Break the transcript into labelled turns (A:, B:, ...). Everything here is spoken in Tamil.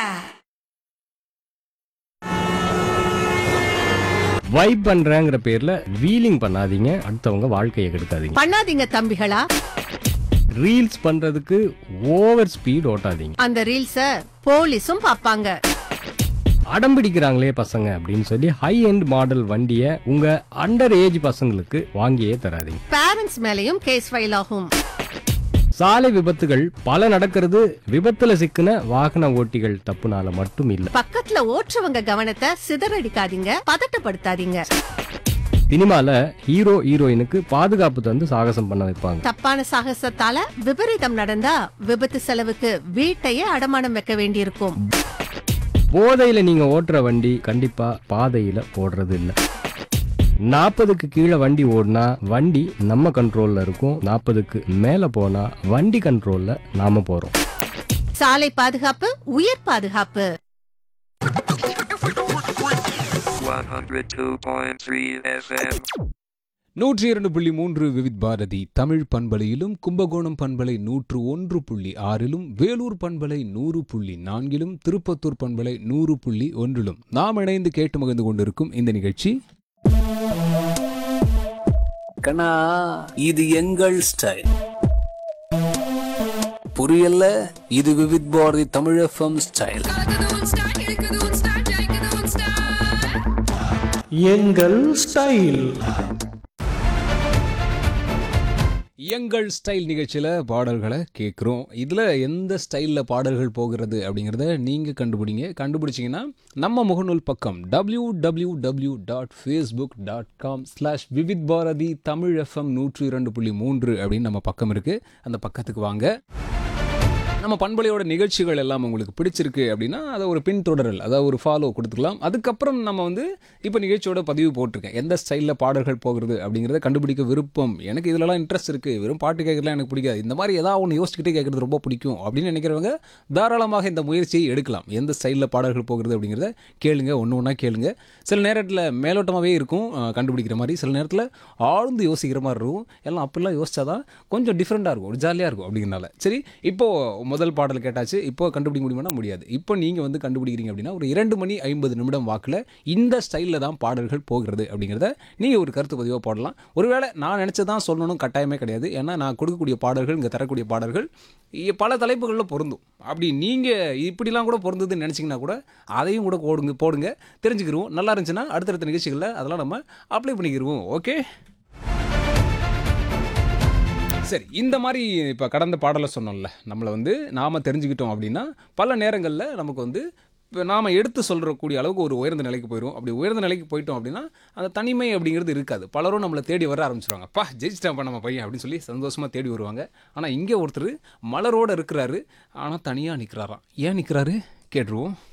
A: வைப் பண்றேங்கிற பேர்ல வீலிங் பண்ணாதீங்க அடுத்தவங்க வாழ்க்கையை கெடுக்காதீங்க
B: பண்ணாதீங்க தம்பிகளா
A: ரீல்ஸ் பண்றதுக்கு ஓவர் ஸ்பீட் ஓட்டாதீங்க
B: அந்த ரீல்ஸ போலீஸும் பாப்பாங்க
A: அடம் பிடிக்கிறாங்களே பசங்க அப்படின்னு சொல்லி ஹை எண்ட் மாடல் வண்டியை உங்க அண்டர் ஏஜ் பசங்களுக்கு வாங்கியே தராதீங்க
B: பேரண்ட்ஸ் மேலயும் கேஸ் ஃபைல் ஆகும்
A: சாலை விபத்துகள் பல நடக்கிறது விபத்துல சிக்கின வாகன ஓட்டிகள் தப்புனால மட்டும் இல்ல
B: பக்கத்துல ஓட்டுறவங்க கவனத்தை சிதறடிக்காதீங்க பதட்டப்படுத்தாதீங்க
A: சினிமால ஹீரோ ஹீரோயினுக்கு பாதுகாப்பு தந்து சாகசம் பண்ண வைப்பாங்க
B: தப்பான சாகசத்தால விபரீதம் நடந்தா விபத்து செலவுக்கு வீட்டையே அடமானம் வைக்க வேண்டியிருக்கும்
A: போதையில நீங்க ஓட்டுற வண்டி கண்டிப்பா பாதையில போடுறது இல்ல நாற்பதுக்கு கீழே வண்டி ஓடினா வண்டி நம்ம கண்ட்ரோல்ல இருக்கும் நாற்பதுக்கு மேல போனா வண்டி கண்ட்ரோல்ல நாம போறோம்
B: சாலை பாதுகாப்பு உயிர் பாதுகாப்பு
C: 102.3 FM.
D: நூற்றி இரண்டு புள்ளி மூன்று விவித் பாரதி தமிழ் பண்பலையிலும் கும்பகோணம் பண்பலை நூற்று ஒன்று புள்ளி ஆறிலும் வேலூர் பண்பலை நூறு புள்ளி நான்கிலும் திருப்பத்தூர் பண்பலை நூறு புள்ளி ஒன்றிலும் நாம் இணைந்து கேட்டு மகிழ்ந்து கொண்டிருக்கும் இந்த நிகழ்ச்சி
E: கண்ணா இது எங்கள் ஸ்டைல் புரியல இது விவித் பாரதி தமிழ் எஃப்எம் ஸ்டைல்
F: எங்கள் ஸ்டைல்
D: எங்கள் ஸ்டைல் நிகழ்ச்சியில் பாடல்களை கேட்குறோம் இதில் எந்த ஸ்டைலில் பாடல்கள் போகிறது அப்படிங்கிறத நீங்கள் கண்டுபிடிங்க கண்டுபிடிச்சிங்கன்னா நம்ம முகநூல் பக்கம் W W W dot Facebook dot com slash Vividh Bharati Tamil FM நூற்று இரண்டு புள்ளி மூன்று அப்படின்னு நம்ம பக்கம் இருக்குது அந்த பக்கத்துக்கு வாங்க நம்ம பண்பலையோட நிகழ்ச்சிகள் எல்லாம் உங்களுக்கு பிடிச்சிருக்கு அப்படின்னா அதை ஒரு பின்தொடரல் அதாவது ஒரு ஃபாலோ கொடுத்துக்கலாம் அதுக்கப்புறம் நம்ம வந்து இப்போ நிகழ்ச்சியோட பதிவு போட்டிருக்கேன் எந்த ஸ்டைலில் பாடல்கள் போகிறது அப்படிங்கிறத கண்டுபிடிக்க விருப்பம் எனக்கு இதிலலாம் இன்ட்ரெஸ்ட் இருக்குது வெறும் பாட்டு கேட்கறதுலாம் எனக்கு பிடிக்காது இந்த மாதிரி ஏதாவது ஒன்று யோசிச்சுக்கிட்டே கேட்குறது ரொம்ப பிடிக்கும் அப்படின்னு நினைக்கிறவங்க தாராளமாக இந்த முயற்சியை எடுக்கலாம் எந்த ஸ்டைலில் பாடல்கள் போகிறது அப்படிங்கிறத கேளுங்க ஒன்று ஒன்றா கேளுங்க சில நேரத்தில் மேலோட்டமாகவே இருக்கும் அஹ், கண்டுபிடிக்கிற மாதிரி சில நேரத்தில் ஆழ்ந்து யோசிக்கிற மாதிரி இருக்கும் எல்லாம் அப்படிலாம் யோசிச்சாதான் கொஞ்சம் டிஃப்ரெண்ட்டாக இருக்கும் ஒரு ஜாலியாக இருக்கும் அப்படிங்கிறனால சரி இப்போது முதல் பாடல் கேட்டாச்சு இப்போ கண்டுபிடிக்க முடியுமானா முடியாது இப்போ நீங்கள் வந்து கண்டுபிடிக்கிறீங்க அப்படின்னா ஒரு இரண்டு மணி ஐம்பது நிமிடம் வாக்கில் இந்த ஸ்டைலில் தான் பாடல்கள் போகிறது அப்படிங்கிறத நீங்கள் ஒரு கருத்து பதிவாக போடலாம் ஒருவேளை நான் நினச்சதான் சொல்லணும் கட்டாயமே கிடையாது ஏன்னா நான் கொடுக்கக்கூடிய பாடல்கள் இங்கே தரக்கூடிய பாடல்கள் இ- பல தலைப்புகளில் பொருந்தும் அப்படி நீங்கள் இப்படிலாம் கூட பொருந்ததுன்னு நினச்சிங்கன்னா கூட அதையும் கூட போடுங்க போடுங்க தெரிஞ்சுக்கிருவோம் நல்லா இருந்துச்சுன்னா அடுத்தடுத்த நிகழ்ச்சிகளில் அதெல்லாம் நம்ம அப்ளை பண்ணிக்கிருவோம் ஓகே சரி இந்த மாதிரி இப்போ கடந்த பாடலை சொன்னோம்ல நம்மளை வந்து நாம் தெரிஞ்சுக்கிட்டோம் அப்படின்னா பல நேரங்களில் நமக்கு வந்து இப்போ நாம் எடுத்து சொல்கிறக்கூடிய அளவுக்கு ஒரு உயர்ந்த நிலைக்கு போயிடும் அப்படி உயர்ந்த நிலைக்கு போயிட்டோம் அப்படின்னா அந்த தனிமை அப்படிங்கிறது இருக்காது பலரும் நம்மளை தேடி வர ஆரம்பிச்சிருவாங்க பா ஜெயிச்சிட்டாப்பா நம்ம பையன் அப்படின்னு சொல்லி சந்தோஷமாக தேடி வருவாங்க ஆனால் இங்கே ஒருத்தர் மலரோடு இருக்கிறாரு ஆனால் தனியாக நிற்கிறாராம் ஏன் நிற்கிறாரு கேட்டுருவோம்